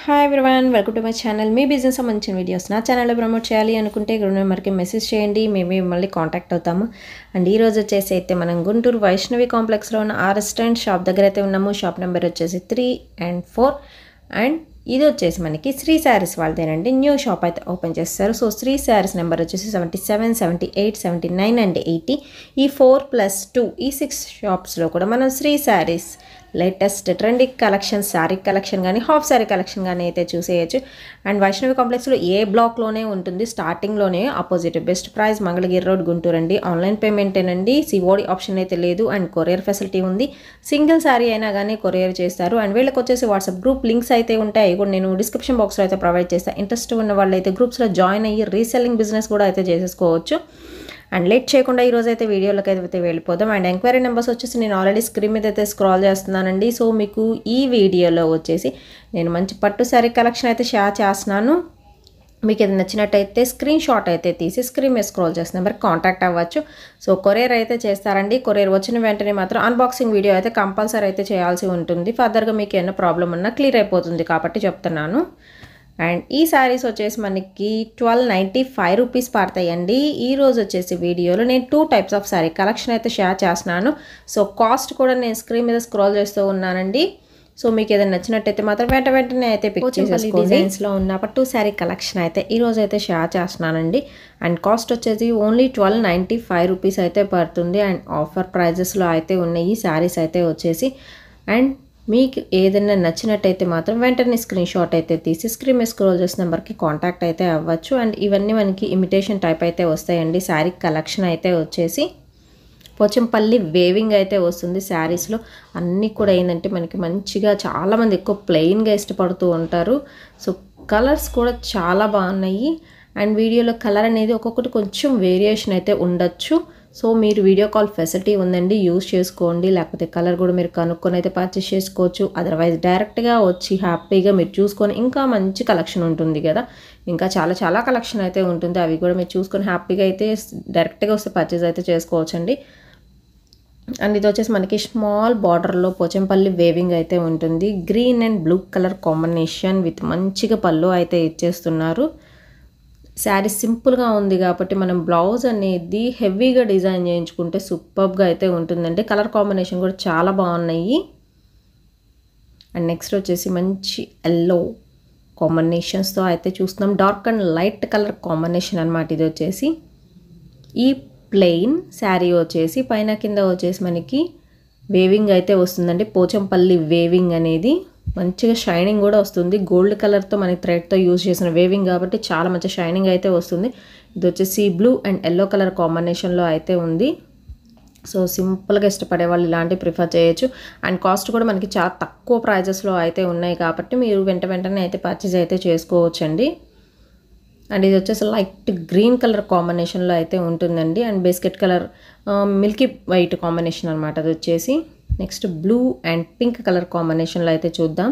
hi everyone welcome to my channel మీ business సంబంధించిన videos నా ఛానల్లో ప్రమోట్ చేయాలి అనుకుంటే గ్రూప్ నెంబర్కి మెసేజ్ చేయండి మేము మిమ్మల్ని కాంటాక్ట్ అవుతాము అండ్ ఈ రోజు వచ్చేసి అయితే మనం గుంటూరు వైష్ణవి కాంప్లెక్స్లో ఉన్న ఆ రెస్టారెంట్ షాప్ దగ్గర అయితే ఉన్నాము షాప్ నెంబర్ వచ్చేసి త్రీ అండ్ ఫోర్ అండ్ ఇది వచ్చేసి మనకి శ్రీ శారీస్ వాళ్ళదేనండి న్యూ షాప్ అయితే ఓపెన్ చేస్తారు సో శ్రీ శారీస్ నెంబర్ వచ్చేసి seventy seven seventy eight seventy nine and eighty E four plus two E six షాప్స్లో కూడా మనం Sri Sarees latest trendy collection sari collection కానీ హాఫ్ శారీ కలెక్షన్ కానీ అయితే చూసేయచ్చు అండ్ వైష్ణవి కాంప్లెక్స్లో ఏ బ్లాక్లోనే ఉంటుంది స్టార్టింగ్లోనే opposite best price Mangalagiri road Guntur అండి ఆన్లైన్ పేమెంటేనండి సిఓడి ఆప్షన్ అయితే లేదు అండ్ కొరియర్ ఫెసిలిటీ ఉంది సింగిల్ శారీ అయినా కానీ కొరియర్ చేస్తారు అండ్ వీళ్ళకి వచ్చేసి వాట్సాప్ గ్రూప్ లింక్స్ అయితే ఉంటాయి అవి కూడా నేను డిస్క్రిప్షన్ బాక్స్లో అయితే ప్రొవైడ్ చేస్తాను ఇంట్రెస్ట్ ఉన్న వాళ్ళు అయితే గ్రూప్స్లో జాయిన్ అయ్యి రీసెల్లింగ్ బిజినెస్ కూడా అయితే చేసేసుకోవచ్చు అండ్ లేట్ చేయకుండా ఈ రోజు అయితే వీడియోలోకి అయితే వెళ్ళిపోదాం అండ్ ఎంక్వైరీ నెంబర్స్ వచ్చేసి నేను ఆల్రెడీ స్క్రీన్ మీద అయితే స్క్రాల్ చేస్తున్నానండి సో మీకు ఈ వీడియోలో వచ్చేసి నేను మంచి పట్టు శారీ కలెక్షన్ అయితే షేర్ చేస్తున్నాను మీకు ఇది నచ్చినట్టయితే స్క్రీన్ షాట్ అయితే తీసి స్క్రీన్ మీద స్క్రోల్ చేసిన నెంబర్ కాంటాక్ట్ అవ్వచ్చు సో కొరియర్ అయితే చేస్తారండి కొరియర్ వచ్చిన వెంటనే మాత్రం అన్బాక్సింగ్ వీడియో అయితే కంపల్సరీ అయితే చేయాల్సి ఉంటుంది ఫర్దర్గా మీకు ఏమైనా ప్రాబ్లం ఉన్నా క్లియర్ అయిపోతుంది కాబట్టి చెప్తున్నాను అండ్ ఈ శారీస్ వచ్చేసి మనకి ట్వెల్వ్ నైంటీ ఫైవ్ రూపీస్ పడతాయండి ఈ రోజు వచ్చేసి వీడియోలో నేను two types of sari collection అయితే షేర్ చేస్తున్నాను సో కాస్ట్ కూడా నేను స్క్రీన్ మీద స్క్రోల్ చేస్తూ ఉన్నానండి సో మీకు ఏదైనా నచ్చినట్టయితే మాత్రం వెంట వెంటనే అయితే పిక్ చేసేసుకోండి డిజైన్స్లో ఉన్న పట్టు శారీ కలెక్షన్ అయితే ఈ రోజు అయితే షేర్ చేస్తున్నానండి అండ్ కాస్ట్ వచ్చేసి only twelve ninety five rupees అయితే పడుతుంది అండ్ ఆఫర్ ప్రైజెస్లో అయితే ఉన్నాయి శారీస్ అయితే వచ్చేసి అండ్ మీకు ఏదైనా నచ్చినట్టయితే మాత్రం వెంటనే స్క్రీన్ షాట్ అయితే తీసి స్క్రీన్ మీద స్క్రోల్ చేసిన నెంబర్కి కాంటాక్ట్ అయితే అవ్వచ్చు అండ్ ఇవన్నీ మనకి ఇమిటేషన్ టైప్ అయితే వస్తాయండి శారీ కలెక్షన్ అయితే వచ్చేసి పోచంపల్లి వేవింగ్ అయితే వస్తుంది శారీస్లో అన్నీ కూడా ఏంటంటే మనకి మంచిగా చాలామంది ఎక్కువ ప్లెయిన్గా ఇష్టపడుతూ ఉంటారు సో కలర్స్ కూడా చాలా బాగున్నాయి అండ్ వీడియోలో కలర్ అనేది ఒక్కొక్కటి కొంచెం వేరియేషన్ అయితే ఉండొచ్చు సో మీరు వీడియో కాల్ ఫెసిలిటీ ఉందండి యూస్ చేసుకోండి లేకపోతే కలర్ కూడా మీరు కనుక్కొని అయితే పర్చేస్ చేసుకోవచ్చు అదర్వైజ్ డైరెక్ట్గా వచ్చి హ్యాపీగా మీరు చూసుకొని ఇంకా మంచి కలెక్షన్ ఉంటుంది కదా ఇంకా చాలా చాలా కలెక్షన్ అయితే ఉంటుంది అవి కూడా మీరు చూసుకొని హ్యాపీగా అయితే డైరెక్ట్గా వస్తే పర్చేస్ అయితే చేసుకోవచ్చండి అండ్ ఇది వచ్చేసి మనకి స్మాల్ బార్డర్లో పోచంపల్లి వేవింగ్ అయితే ఉంటుంది green and blue colour combination with మంచిగా పళ్ళు అయితే ఇచ్చేస్తున్నారు శారీ సింపుల్గా ఉంది కాబట్టి మనం బ్లౌజ్ అనేది హెవీగా డిజైన్ చేయించుకుంటే సూపర్గా అయితే ఉంటుందండి కలర్ కాంబినేషన్ కూడా చాలా బాగున్నాయి అండ్ నెక్స్ట్ వచ్చేసి మంచి ఎల్లో కాంబినేషన్స్తో అయితే చూస్తున్నాం dark and light colour combination అనమాట ఇది వచ్చేసి ఈ ప్లెయిన్ శారీ వచ్చేసి పైన కింద వచ్చేసి మనకి వేవింగ్ అయితే వస్తుందండి పోచంపల్లి వేవింగ్ అనేది మంచిగా షైనింగ్ కూడా వస్తుంది గోల్డ్ కలర్తో మనకి థ్రెడ్తో యూజ్ చేసిన వేవింగ్ కాబట్టి చాలా మంచి షైనింగ్ అయితే వస్తుంది ఇది వచ్చేసి బ్లూ అండ్ ఎల్లో కలర్ కాంబినేషన్లో అయితే ఉంది సో సింపుల్గా ఇష్టపడే వాళ్ళు ఇలాంటివి ప్రిఫర్ చేయొచ్చు అండ్ కాస్ట్ కూడా మనకి చాలా తక్కువ ప్రైజెస్లో అయితే ఉన్నాయి కాబట్టి మీరు వెంట వెంటనే అయితే పర్చేజ్ అయితే చేసుకోవచ్చండి అండ్ ఇది వచ్చేసి లైట్ గ్రీన్ కలర్ కాంబినేషన్లో అయితే ఉంటుందండి and biscuit colour milky white combination అనమాట అది వచ్చేసి next blue and pink colour కాంబినేషన్లో అయితే చూద్దాం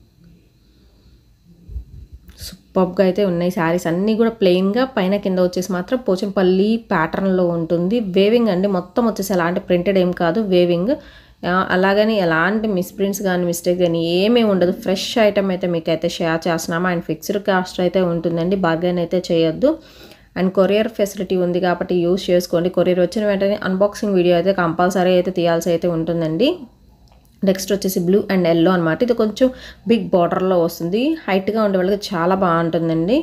సూపర్గా అయితే ఉన్నాయి శారీస్ అన్నీ కూడా ప్లెయిన్గా పైన కింద వచ్చేసి మాత్రం పోచంపల్లి ప్యాటర్న్లో ఉంటుంది వేవింగ్ అండి మొత్తం వచ్చేసి ఎలాంటి ప్రింటెడ్ ఏం కాదు వేవింగ్ అలాగని ఎలాంటి మిస్ప్రింట్స్ కానీ మిస్టేక్ కానీ ఏమీ ఉండదు ఫ్రెష్ ఐటమ్ అయితే మీకు అయితే షేర్ చేస్తున్నామా అండ్ ఫిక్స్డ్ కాస్ట్ అయితే ఉంటుందండి బార్గెన్ అయితే చేయొద్దు అండ్ కొరియర్ ఫెసిలిటీ ఉంది కాబట్టి యూస్ చేసుకోండి కొరియర్ వచ్చిన వెంటనే అన్బాక్సింగ్ వీడియో అయితే కంపల్సరీ అయితే తీయాల్సి అయితే ఉంటుందండి నెక్స్ట్ వచ్చేసి బ్లూ అండ్ ఎల్లో అనమాట ఇది కొంచెం బిగ్ బార్డర్లో వస్తుంది హైట్గా ఉండే వాళ్ళకి చాలా బాగుంటుందండి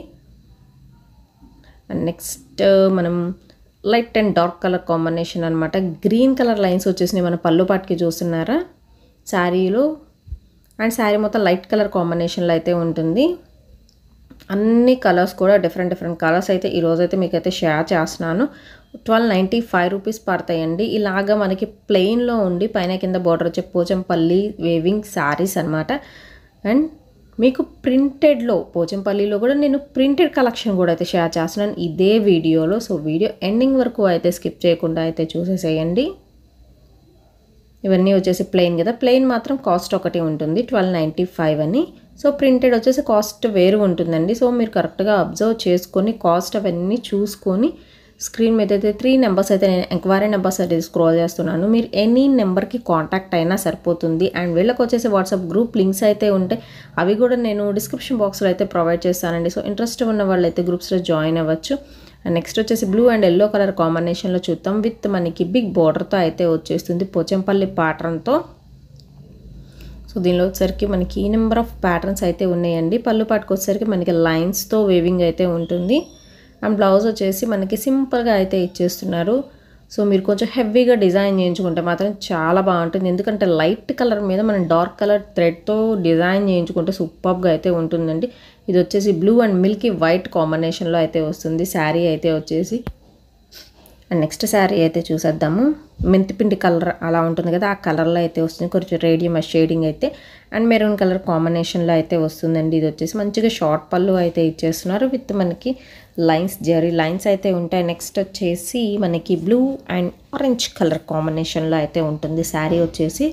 అండ్ నెక్స్ట్ మనం light and dark colour combination అనమాట గ్రీన్ కలర్ లైన్స్ వచ్చేసినాయి మన పళ్ళు పాటికి చూస్తున్నారా శారీలో అండ్ శారీ మొత్తం లైట్ కలర్ కాంబినేషన్లో అయితే ఉంటుంది అన్ని కలర్స్ కూడా డిఫరెంట్ డిఫరెంట్ కలర్స్ అయితే ఈరోజు అయితే మీకు అయితే షేర్ చేస్తున్నాను ట్వెల్వ్ నైంటీ ఫైవ్ రూపీస్ పడతాయండి ఇలాగా మనకి ప్లెయిన్లో ఉండి పైన కింద బార్డర్ వచ్చే పోచంపల్లి వేవింగ్ శారీస్ అనమాట అండ్ మీకు ప్రింటెడ్లో పోచంపల్లిలో కూడా నేను ప్రింటెడ్ కలెక్షన్ కూడా అయితే షేర్ చేస్తున్నాను ఇదే వీడియోలో సో వీడియో ఎండింగ్ వరకు అయితే స్కిప్ చేయకుండా అయితే చూసేసేయండి ఇవన్నీ వచ్చేసి ప్లెయిన్ కదా ప్లెయిన్ మాత్రం కాస్ట్ ఒకటి ఉంటుంది ట్వెల్వ్ నైంటీ ఫైవ్ అని సో ప్రింటెడ్ వచ్చేసి కాస్ట్ వేరు ఉంటుందండి సో మీరు కరెక్ట్గా అబ్జర్వ్ చేసుకొని కాస్ట్ అవన్నీ చూసుకొని స్క్రీన్ మీద అయితే త్రీ నెంబర్స్ అయితే నేను ఎంక్వైరీ నెంబర్స్ అయితే స్క్రోల్ చేస్తున్నాను మీరు ఎనీ నెంబర్కి కాంటాక్ట్ అయినా సరిపోతుంది అండ్ వీళ్ళకి వచ్చేసి వాట్సాప్ గ్రూప్ లింక్స్ అయితే ఉంటాయి అవి కూడా నేను డిస్క్రిప్షన్ బాక్స్లో అయితే ప్రొవైడ్ చేస్తానండి సో ఇంట్రెస్ట్ ఉన్న వాళ్ళు అయితే గ్రూప్స్లో జాయిన్ అవ్వచ్చు అండ్ నెక్స్ట్ వచ్చేసి బ్లూ అండ్ ఎల్లో కలర్ కాంబినేషన్లో చూద్దాం విత్ మనకి బిగ్ బార్డర్తో అయితే వచ్చేస్తుంది పోచంపల్లి ప్యాటర్న్తో సో దీనిలో వచ్చేసరికి మనకి ఈ నెంబర్ ఆఫ్ ప్యాటర్న్స్ అయితే ఉన్నాయండి పళ్ళు పాటుకు వచ్చేసరికి మనకి లైన్స్తో వేవింగ్ అయితే ఉంటుంది అండ్ బ్లౌజ్ వచ్చేసి మనకి సింపుల్గా అయితే ఇచ్చేస్తున్నారు సో మీరు కొంచెం హెవీగా డిజైన్ చేయించుకుంటే మాత్రం చాలా బాగుంటుంది ఎందుకంటే లైట్ కలర్ మీద మనం డార్క్ కలర్ థ్రెడ్తో డిజైన్ చేయించుకుంటే సూపర్గా అయితే ఉంటుందండి ఇది వచ్చేసి బ్లూ అండ్ మిల్కీ వైట్ కాంబినేషన్లో అయితే వస్తుంది శారీ అయితే వచ్చేసి అండ్ నెక్స్ట్ శారీ అయితే చూసేద్దాము మెంతిపిండి కలర్ అలా ఉంటుంది కదా ఆ కలర్లో అయితే వస్తుంది కొంచెం రేడియం షేడింగ్ అయితే అండ్ మెరూన్ కలర్ కాంబినేషన్లో అయితే వస్తుందండి ఇది వచ్చేసి మంచిగా షార్ట్ పళ్ళు అయితే ఇచ్చేస్తున్నారు విత్ మనకి లైన్స్ జరీ లైన్స్ అయితే ఉంటాయి నెక్స్ట్ వచ్చేసి మనకి బ్లూ అండ్ ఆరెంజ్ కలర్ కాంబినేషన్లో అయితే ఉంటుంది శారీ వచ్చేసి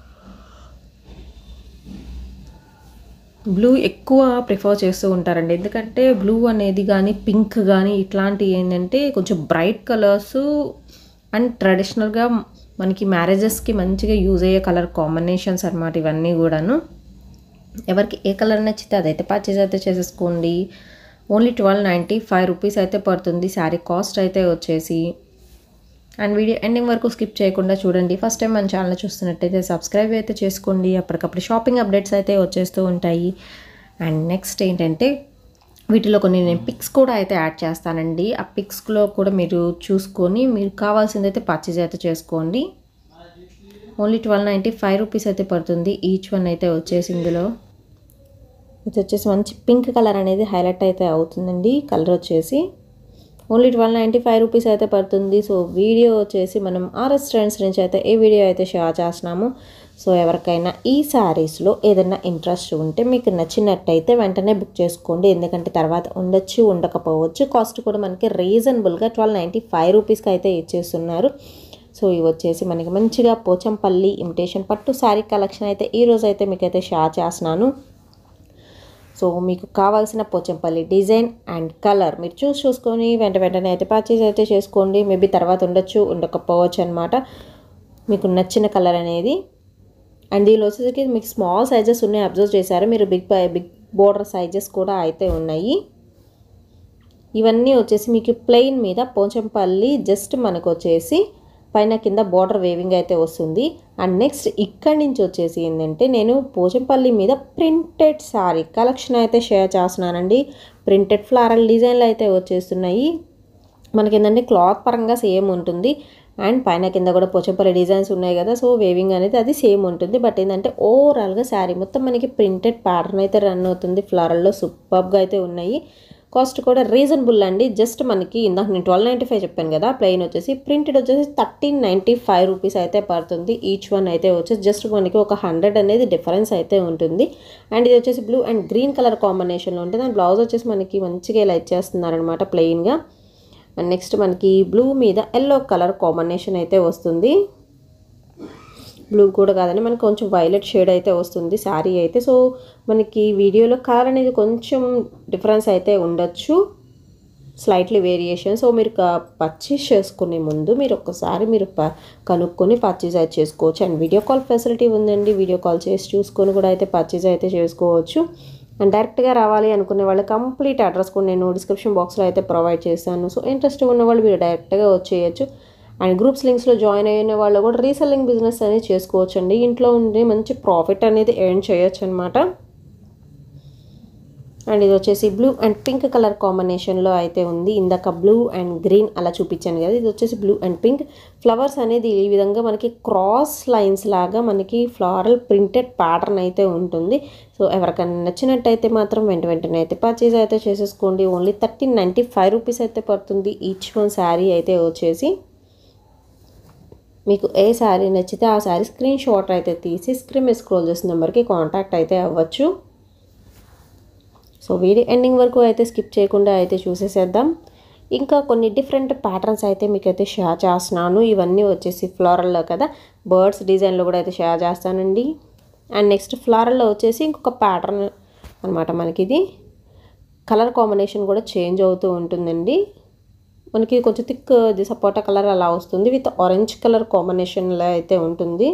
బ్లూ ఎక్కువ ప్రిఫర్ చేస్తూ ఉంటారండి ఎందుకంటే బ్లూ అనేది కానీ పింక్ కానీ ఇట్లాంటివి ఏంటంటే కొంచెం బ్రైట్ కలర్స్ అండ్ ట్రెడిషనల్గా మనకి మ్యారేజెస్కి మంచిగా యూజ్ అయ్యే కలర్ కాంబినేషన్స్ అనమాట ఇవన్నీ కూడాను ఎవరికి ఏ కలర్ నచ్చితే అదైతే పర్చేజ్ అయితే చేసేసుకోండి only twelve ninety five rupees అయితే పడుతుంది శారీ కాస్ట్ అయితే వచ్చేసి అండ్ వీడియో ఎండింగ్ వరకు స్కిప్ చేయకుండా చూడండి ఫస్ట్ టైం మన ఛానల్ చూస్తున్నట్టయితే సబ్స్క్రైబ్ అయితే చేసుకోండి అప్పటికప్పుడు షాపింగ్ అప్డేట్స్ అయితే వచ్చేస్తూ ఉంటాయి అండ్ నెక్స్ట్ ఏంటంటే వీటిలో కొన్ని నేను పిక్స్ కూడా అయితే యాడ్ చేస్తానండి ఆ పిక్స్లో కూడా మీరు చూసుకొని మీరు కావాల్సింది అయితే పర్చేజ్ అయితే చేసుకోండి only twelve ninety five rupees అయితే పడుతుంది ఈచ్ వన్ అయితే వచ్చేసి ఇందులో ఇది వచ్చేసి మంచి పింక్ కలర్ అనేది హైలైట్ అయితే అవుతుందండి కలర్ వచ్చేసి only twelve ninety five rupees అయితే పడుతుంది సో వీడియో వచ్చేసి మనం ఆర్ఎస్ ట్రెండ్స్ నుంచి అయితే ఈ వీడియో అయితే షేర్ చేస్తున్నాము సో ఎవరికైనా ఈ శారీస్లో ఏదైనా ఇంట్రెస్ట్ ఉంటే మీకు నచ్చినట్టయితే వెంటనే బుక్ చేసుకోండి ఎందుకంటే తర్వాత ఉండొచ్చు ఉండకపోవచ్చు కాస్ట్ కూడా మనకి రీజనబుల్గా ట్వెల్వ్ నైంటీ ఫైవ్ రూపీస్కి అయితే ఇచ్చేస్తున్నారు సో ఇవి వచ్చేసి మనకి మంచిగా పోచంపల్లి ఇమిటేషన్ పట్టు శారీ కలెక్షన్ అయితే ఈ రోజు అయితే మీకైతే షేర్ చేస్తున్నాను సో మీకు కావాల్సిన పోచంపల్లి డిజైన్ అండ్ కలర్ మీరు చూసి చూసుకొని వెంట వెంటనే అయితే పర్చేజ్ అయితే చేసుకోండి మేబీ తర్వాత ఉండొచ్చు ఉండకపోవచ్చు అనమాట మీకు నచ్చిన కలర్ అనేది అండ్ దీనిలో వచ్చేసరికి మీకు స్మాల్ సైజెస్ ఉన్నాయి అబ్జర్వ్ చేశారు మీరు బిగ్ బిగ్ బోర్డర్ సైజెస్ కూడా అయితే ఉన్నాయి ఇవన్నీ వచ్చేసి మీకు ప్లెయిన్ మీద పోచంపల్లి జస్ట్ మనకు వచ్చేసి పైన కింద బార్డర్ వేవింగ్ అయితే వస్తుంది అండ్ నెక్స్ట్ ఇక్కడి నుంచి వచ్చేసి ఏంటంటే నేను పోచంపల్లి మీద ప్రింటెడ్ శారీ కలెక్షన్ అయితే షేర్ చేస్తున్నానండి ప్రింటెడ్ ఫ్లారల్ డిజైన్లు అయితే వచ్చేస్తున్నాయి మనకి ఏంటంటే క్లాత్ పరంగా సేమ్ ఉంటుంది అండ్ పైన కింద కూడా పోచంపల్లి డిజైన్స్ ఉన్నాయి కదా సో వేవింగ్ అనేది అది సేమ్ ఉంటుంది బట్ ఏంటంటే ఓవరాల్గా శారీ మొత్తం మనకి ప్రింటెడ్ ప్యాటర్న్ అయితే రన్ అవుతుంది ఫ్లారల్లో సూపర్గా అయితే ఉన్నాయి కాస్ట్ కూడా రీజనబుల్ అండి జస్ట్ మనకి ఇందాక నేను ట్వెల్వ్ నైంటీ ఫైవ్ చెప్పాను కదా ప్లెయిన్ వచ్చేసి ప్రింటెడ్ వచ్చేసి థర్టీన్ నైంటీ ఫైవ్ రూపీస్ అయితే పడుతుంది ఈచ్ వన్ అయితే వచ్చేసి జస్ట్ మనకి ఒక హండ్రెడ్ అనేది డిఫరెన్స్ అయితే ఉంటుంది అండ్ ఇది వచ్చేసి బ్లూ అండ్ గ్రీన్ కలర్ కాంబినేషన్లో ఉంటుంది అండ్ బ్లౌజ్ వచ్చేసి మనకి మంచిగా ఇలా ఇచ్చేస్తున్నారనమాట ప్లెయిన్గా అండ్ నెక్స్ట్ మనకి బ్లూ మీద ఎల్లో కలర్ కాంబినేషన్ అయితే వస్తుంది బ్లూ కూడా కాదండి మనకి కొంచెం వైలెట్ షేడ్ అయితే వస్తుంది శారీ అయితే సో మనకి వీడియోలో కలర్ అనేది కొంచెం డిఫరెన్స్ అయితే ఉండొచ్చు స్లైట్లీ వేరియేషన్ సో మీరు పర్చేస్ చేసుకునే ముందు మీరు ఒక్కసారి మీరు ప కనుక్కొని పర్చేజ్ అయితే చేసుకోవచ్చు అండ్ వీడియో కాల్ ఫెసిలిటీ ఉందండి వీడియో కాల్ చేసి చూసుకొని కూడా అయితే పర్చేజ్ అయితే చేసుకోవచ్చు అండ్ డైరెక్ట్గా రావాలి అనుకునే వాళ్ళు కంప్లీట్ అడ్రస్ కూడా నేను డిస్క్రిప్షన్ బాక్స్లో అయితే ప్రొవైడ్ చేశాను సో ఇంట్రెస్ట్ ఉన్న వాళ్ళు మీరు డైరెక్ట్గా వచ్చేయచ్చు అండ్ గ్రూప్స్ లింక్స్లో జాయిన్ అయిన వాళ్ళు కూడా రీసెల్లింగ్ బిజినెస్ అనేది చేసుకోవచ్చు అండి ఇంట్లో ఉండి మంచి ప్రాఫిట్ అనేది ఎర్న్ చేయొచ్చు అనమాట అండ్ ఇది వచ్చేసి బ్లూ అండ్ పింక్ కలర్ కాంబినేషన్లో అయితే ఉంది ఇందాక బ్లూ అండ్ గ్రీన్ అలా చూపించాను కదా ఇది వచ్చేసి బ్లూ అండ్ పింక్ ఫ్లవర్స్ అనేది ఈ విధంగా మనకి క్రాస్ లైన్స్ లాగా మనకి ఫ్లారల్ ప్రింటెడ్ ప్యాటర్న్ అయితే ఉంటుంది సో ఎవరికైనా నచ్చినట్టయితే మాత్రం వెంట వెంటనే అయితే పర్చేజ్ అయితే చేసేసుకోండి only thirteen ninety five rupees అయితే పడుతుంది ఈచ్ వన్ శారీ అయితే వచ్చేసి మీకు ఏ శారీ నచ్చితే ఆ శారీ స్క్రీన్ షాట్ అయితే తీసి స్క్రీన్ మీద స్క్రోల్ చేసిన నెంబర్కి కాంటాక్ట్ అయితే అవ్వచ్చు సో వీడియో ఎండింగ్ వరకు అయితే స్కిప్ చేయకుండా అయితే చూసేసేద్దాం ఇంకా కొన్ని డిఫరెంట్ ప్యాటర్న్స్ అయితే మీకు అయితే షేర్ చేస్తున్నాను ఇవన్నీ వచ్చేసి ఫ్లోరల్లో కదా బర్డ్స్ డిజైన్లో కూడా అయితే షేర్ చేస్తానండి అండ్ నెక్స్ట్ ఫ్లోరల్లో వచ్చేసి ఇంకొక ప్యాటర్న్ అనమాట మనకి ఇది కలర్ కాంబినేషన్ కూడా చేంజ్ అవుతూ ఉంటుందండి మనకి కొంచెం థిక్ ఇది సపోటా కలర్ అలా వస్తుంది విత్ ఆరెంజ్ కలర్ కాంబినేషన్లో అయితే ఉంటుంది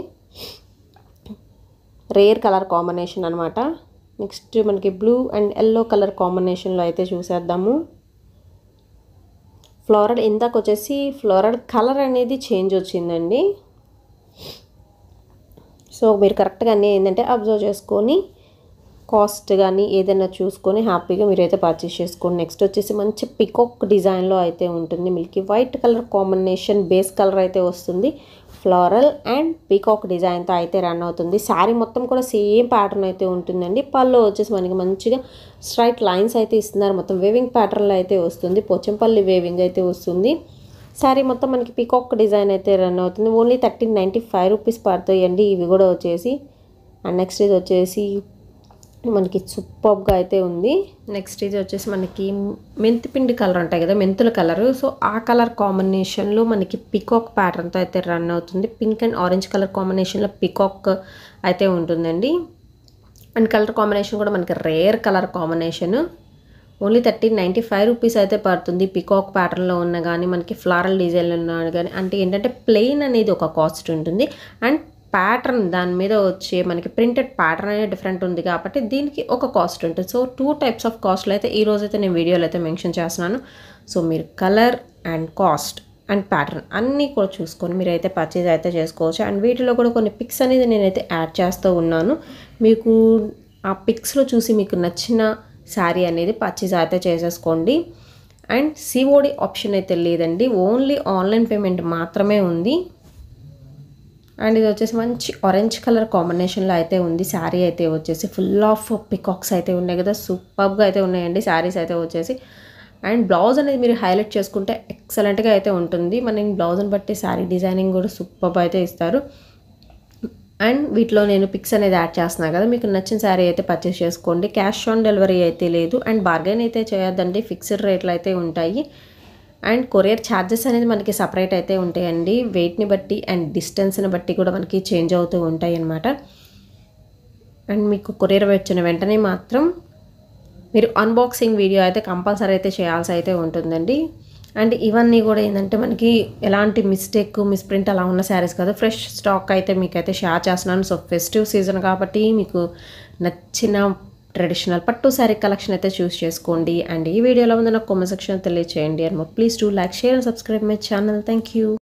రేర్ కలర్ కాంబినేషన్ అనమాట నెక్స్ట్ మనకి బ్లూ అండ్ ఎల్లో కలర్ కాంబినేషన్లో అయితే చూసేద్దాము ఫ్లోరల్ ఇందాక వచ్చేసి ఫ్లోరల్ కలర్ అనేది చేంజ్ వచ్చిందండి సో మీరు కరెక్ట్గా అన్నీ ఏంటంటే అబ్జర్వ్ చేసుకొని కాస్ట్ కానీ ఏదైనా చూసుకొని హ్యాపీగా మీరైతే పర్చేస్ చేసుకోండి నెక్స్ట్ వచ్చేసి మంచి పికాక్ డిజైన్లో అయితే ఉంటుంది milky white colour combination base colour అయితే వస్తుంది ఫ్లోరల్ అండ్ పీకాక్ డిజైన్తో అయితే రన్ అవుతుంది శారీ మొత్తం కూడా సేమ్ ప్యాటర్న్ అయితే ఉంటుందండి పళ్ళు వచ్చేసి మనకి మంచిగా స్ట్రైట్ లైన్స్ అయితే ఇస్తున్నారు మొత్తం వేవింగ్ ప్యాటర్న్లో అయితే వస్తుంది పోచంపల్లి వేవింగ్ అయితే వస్తుంది శారీ మొత్తం మనకి పీకాక్ డిజైన్ అయితే రన్ అవుతుంది only thirteen ninety five rupees పడతాయండి ఇవి కూడా వచ్చేసి అండ్ నెక్స్ట్ ఇది వచ్చేసి మనకి సూపర్గా అయితే ఉంది నెక్స్ట్ ఇది వచ్చేసి మనకి మెంతిపిండి కలర్ ఉంటాయి కదా మెంతుల కలర్ సో ఆ కలర్ కాంబినేషన్లో మనకి పికాక్ ప్యాటర్న్తో అయితే రన్ అవుతుంది పింక్ అండ్ ఆరెంజ్ కలర్ కాంబినేషన్లో పికాక్ అయితే ఉంటుందండి అండ్ కలర్ కాంబినేషన్ కూడా మనకి rare colour combination only thirteen ninety five rupees అయితే పడుతుంది పికాక్ ప్యాటర్న్లో ఉన్న కానీ మనకి ఫ్లారల్ డిజైన్లో ఉన్న కానీ అంటే ఏంటంటే ప్లెయిన్ అనేది ఒక కాస్ట్ ఉంటుంది అండ్ ప్యాటర్న్ దాని మీద వచ్చే మనకి ప్రింటెడ్ ప్యాటర్న్ అనేది డిఫరెంట్ ఉంది కాబట్టి దీనికి ఒక కాస్ట్ ఉంటుంది సో టూ టైప్స్ ఆఫ్ కాస్ట్లు అయితే ఈ రోజు అయితే నేను వీడియోలో అయితే మెన్షన్ చేస్తున్నాను సో మీరు colour and cost and pattern అన్నీ కూడా చూసుకొని మీరు అయితే పర్చేజ్ అయితే చేసుకోవచ్చు అండ్ వీటిలో కూడా కొన్ని పిక్స్ అనేది నేనైతే యాడ్ చేస్తూ ఉన్నాను మీకు ఆ పిక్స్లో చూసి మీకు నచ్చిన శారీ అనేది పర్చేజ్ అయితే చేసేసుకోండి అండ్ సిఓడి ఆప్షన్ అయితే లేదండి ఓన్లీ ఆన్లైన్ పేమెంట్ మాత్రమే ఉంది అండ్ ఇది వచ్చేసి మంచి ఆరెంజ్ కలర్ కాంబినేషన్లో అయితే ఉంది శారీ అయితే వచ్చేసి ఫుల్ ఆఫ్ పికాక్స్ అయితే ఉన్నాయి కదా సూపర్గా అయితే ఉన్నాయండి శారీస్ అయితే వచ్చేసి అండ్ బ్లౌజ్ అనేది మీరు హైలైట్ చేసుకుంటే ఎక్సలెంట్గా అయితే ఉంటుంది మనం బ్లౌజ్ని బట్టి శారీ డిజైనింగ్ కూడా సూపర్ అయితే ఇస్తారు అండ్ వీటిలో నేను పిక్స్ అనేది యాడ్ చేస్తున్నాను కదా మీకు నచ్చిన శారీ అయితే పర్చేస్ చేసుకోండి క్యాష్ ఆన్ డెలివరీ అయితే లేదు అండ్ బార్గెన్ అయితే చేయొద్దండి ఫిక్స్డ్ రేట్లు అయితే ఉంటాయి అండ్ కొరియర్ ఛార్జెస్ అనేది మనకి సపరేట్ అయితే ఉంటాయండి వెయిట్ని బట్టి అండ్ డిస్టెన్స్ని బట్టి కూడా మనకి చేంజ్ అవుతూ ఉంటాయి అన్నమాట అండ్ మీకు కొరియర్ వచ్చిన వెంటనే మాత్రం మీరు అన్బాక్సింగ్ వీడియో అయితే కంపల్సరీ అయితే చేయాల్సి అయితే ఉంటుందండి అండ్ ఇవన్నీ కూడా ఏంటంటే మనకి ఎలాంటి మిస్టేక్ మిస్ప్రింట్ అలా ఉన్న శారీస్ కదా ఫ్రెష్ స్టాక్ అయితే మీకైతే షేర్ చేస్తున్నాను సో ఫెస్టివ్ సీజన్ కాబట్టి మీకు నచ్చిన ట్రెడిషనల్ పట్టు శారీ కలెక్షన్ అయితే చూస్ చేసుకోండి అండ్ ఈ వీడియోలో ఉంది నాకు కామెంట్ సెక్షన్ తెలియచేయండి and please do like share and subscribe my channel thank you